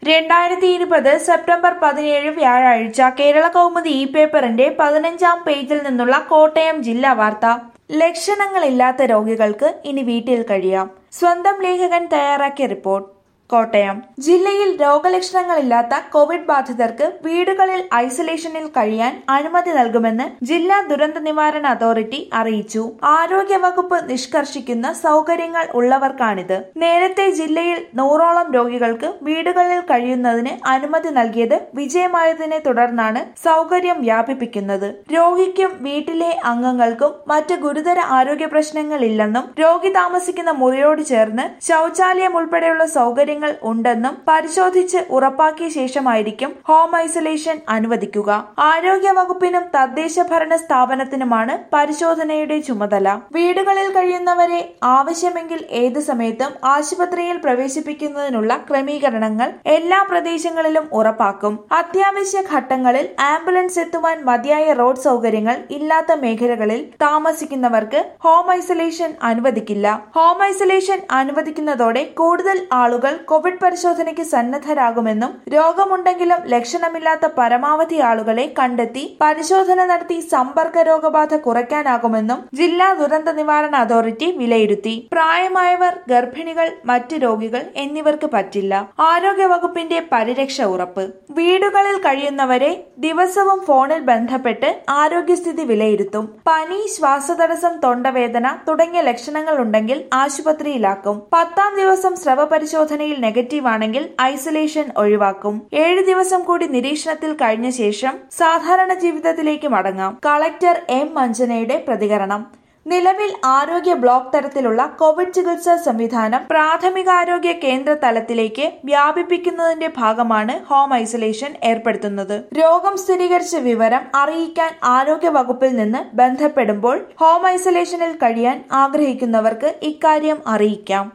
രണ്ടായിരത്തി ഇരുപത് സെപ്റ്റംബർ പതിനേഴ് വ്യാഴാഴ്ച കേരള കൗമുദി ഇ പേപ്പറിന്റെ പതിനഞ്ചാം പേജിൽ നിന്നുള്ള കോട്ടയം ജില്ലാ വാർത്ത ലക്ഷണങ്ങളില്ലാത്ത രോഗികൾക്ക് ഇനി വീട്ടിൽ കഴിയാം സ്വന്തം ലേഖകൻ തയ്യാറാക്കിയ റിപ്പോർട്ട് കോട്ടയം ജില്ലയിൽ രോഗലക്ഷണങ്ങളില്ലാത്ത കോവിഡ് ബാധിതർക്ക് വീടുകളിൽ ഐസൊലേഷനിൽ കഴിയാൻ അനുമതി നൽകുമെന്ന് ജില്ലാ ദുരന്ത നിവാരണ അതോറിറ്റി അറിയിച്ചു ആരോഗ്യവകുപ്പ് നിഷ്കർഷിക്കുന്ന സൗകര്യങ്ങൾ ഉള്ളവർക്കാണിത് നേരത്തെ ജില്ലയിൽ നൂറോളം രോഗികൾക്ക് വീടുകളിൽ കഴിയുന്നതിന് അനുമതി നൽകിയത് വിജയമായതിനെ തുടർന്നാണ് സൗകര്യം വ്യാപിപ്പിക്കുന്നത് രോഗിക്കും വീട്ടിലെ അംഗങ്ങൾക്കും മറ്റ് ഗുരുതര ആരോഗ്യ പ്രശ്നങ്ങളില്ലെന്നും രോഗി താമസിക്കുന്ന മുറിയോട് ചേർന്ന് ശൗചാലയം ഉൾപ്പെടെയുള്ള സൗകര്യങ്ങൾ ഉണ്ടെന്നും പരിശോധിച്ച് ഉറപ്പാക്കിയ ശേഷമായിരിക്കും ഹോം ഐസൊലേഷൻ അനുവദിക്കുക ആരോഗ്യ വകുപ്പിനും തദ്ദേശ ഭരണ സ്ഥാപനത്തിനുമാണ് പരിശോധനയുടെ ചുമതല വീടുകളിൽ കഴിയുന്നവരെ ആവശ്യമെങ്കിൽ ഏത് സമയത്തും ആശുപത്രിയിൽ പ്രവേശിപ്പിക്കുന്നതിനുള്ള ക്രമീകരണങ്ങൾ എല്ലാ പ്രദേശങ്ങളിലും ഉറപ്പാക്കും അത്യാവശ്യ ഘട്ടങ്ങളിൽ ആംബുലൻസ് എത്തുവാൻ മതിയായ റോഡ് സൗകര്യങ്ങൾ ഇല്ലാത്ത മേഖലകളിൽ താമസിക്കുന്നവർക്ക് ഹോം ഐസൊലേഷൻ അനുവദിക്കില്ല ഹോം ഐസൊലേഷൻ അനുവദിക്കുന്നതോടെ കൂടുതൽ ആളുകൾ കോവിഡ് പരിശോധനയ്ക്ക് സന്നദ്ധരാകുമെന്നും രോഗമുണ്ടെങ്കിലും ലക്ഷണമില്ലാത്ത പരമാവധി ആളുകളെ കണ്ടെത്തി പരിശോധന നടത്തി സമ്പർക്ക രോഗബാധ കുറയ്ക്കാനാകുമെന്നും ജില്ലാ ദുരന്ത നിവാരണ അതോറിറ്റി വിലയിരുത്തി പ്രായമായവർ ഗർഭിണികൾ മറ്റ് രോഗികൾ എന്നിവർക്ക് പറ്റില്ല ആരോഗ്യ വകുപ്പിന്റെ പരിരക്ഷ ഉറപ്പ് വീടുകളിൽ കഴിയുന്നവരെ ദിവസവും ഫോണിൽ ബന്ധപ്പെട്ട് ആരോഗ്യസ്ഥിതി വിലയിരുത്തും പനി ശ്വാസതടസ്സം തൊണ്ടവേദന തുടങ്ങിയ ലക്ഷണങ്ങൾ ഉണ്ടെങ്കിൽ ആശുപത്രിയിലാക്കും പത്താം ദിവസം സ്രവ പരിശോധനയിൽ നെഗറ്റീവ് ആണെങ്കിൽ ഐസൊലേഷൻ ഒഴിവാക്കും ഏഴ് ദിവസം കൂടി നിരീക്ഷണത്തിൽ കഴിഞ്ഞ ശേഷം സാധാരണ ജീവിതത്തിലേക്ക് മടങ്ങാം കളക്ടർ എം മഞ്ജനയുടെ പ്രതികരണം നിലവിൽ ആരോഗ്യ ബ്ലോക്ക് തരത്തിലുള്ള കോവിഡ് ചികിത്സാ സംവിധാനം പ്രാഥമികാരോഗ്യ കേന്ദ്ര തലത്തിലേക്ക് വ്യാപിപ്പിക്കുന്നതിന്റെ ഭാഗമാണ് ഹോം ഐസൊലേഷൻ ഏർപ്പെടുത്തുന്നത് രോഗം സ്ഥിരീകരിച്ച വിവരം അറിയിക്കാൻ ആരോഗ്യ വകുപ്പിൽ നിന്ന് ബന്ധപ്പെടുമ്പോൾ ഹോം ഐസൊലേഷനിൽ കഴിയാൻ ആഗ്രഹിക്കുന്നവർക്ക് ഇക്കാര്യം അറിയിക്കാം